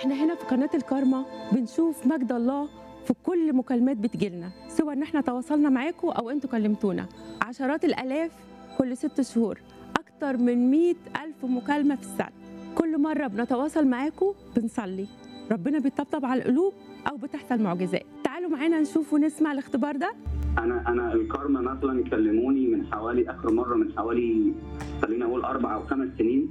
احنا هنا في قناة الكارما بنشوف مجد الله في كل مكالمات بتجيلنا سواء ان احنا تواصلنا معاكم او انتوا كلمتونا عشرات الالاف كل ست شهور اكتر من مئة الف مكالمة في السنة كل مرة بنتواصل معاكم بنصلي ربنا بيطبطب على القلوب او بتحصل معجزات تعالوا معانا نشوف ونسمع الاختبار ده انا انا الكارما مثلا كلموني من حوالي اخر مره من حوالي خلينا اقول اربع او خمس سنين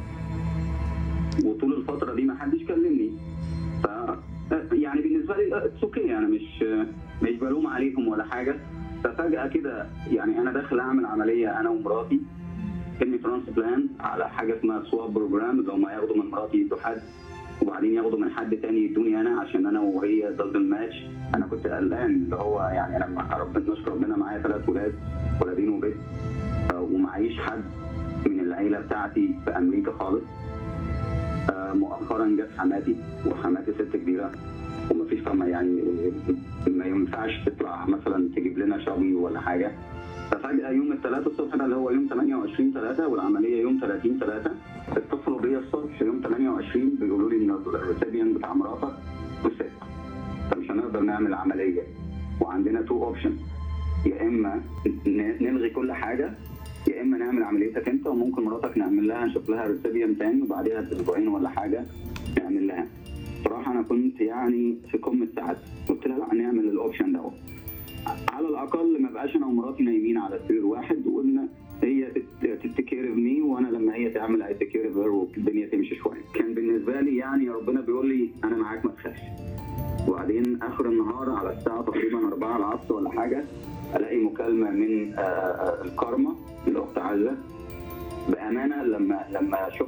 وطول الفتره دي ما حدش كلمني ف يعني بالنسبه لي اتس اوكي انا مش مش بلوم عليكم ولا حاجه ففجاه كده يعني انا داخل اعمل عمليه انا ومراتي كلمه ترانسبلان على حاجه اسمها سواب بروجرام اللي هم ياخدوا من مراتي يدوا حد وبعدين ياخدوا من حد تاني يدوني انا عشان انا وهي ضد الماتش انا كنت قلقان اللي هو يعني انا مع ربنا نشكر ربنا معايا ثلاث ولاد ولدين وبنت آه، ومعيش حد من العيله بتاعتي في امريكا خالص آه، مؤخرا جت حماتي وحماتي ست كبيره ومفيش فما يعني ما ينفعش تطلع مثلا تجيب لنا شوي ولا حاجه ففجاه يوم الثلاثاء الصبح ده اللي هو يوم 28 3 والعمليه يوم 30 3 اتصلوا بيا الصبح يوم 28 بيقولوا لي ان الريسيبيان بتاع مراتك وست فمش هنقدر نعمل عمليه وعندنا تو اوبشن يا اما ن- نلغي كل حاجه يا اما نعمل عمليتك انت وممكن مراتك نعمل لها نشوف لها ريسيبيان تاني وبعديها باسبوعين ولا حاجه نعمل لها صراحه انا كنت يعني في قمه سعادتي قلت لها لا نعمل الاوبشن دوت على الاقل ما بقاش انا ومراتي نايمين على سرير واحد وقلنا هي تتكير مي وانا لما هي تعمل اي تكير والدنيا تمشي شويه كان بالنسبه لي يعني ربنا بيقول لي انا معاك ما تخافش وبعدين اخر النهار على الساعه تقريبا 4 العصر ولا حاجه الاقي مكالمه من آه، آه، الكارما الاخت عزه بامانه لما لما شفت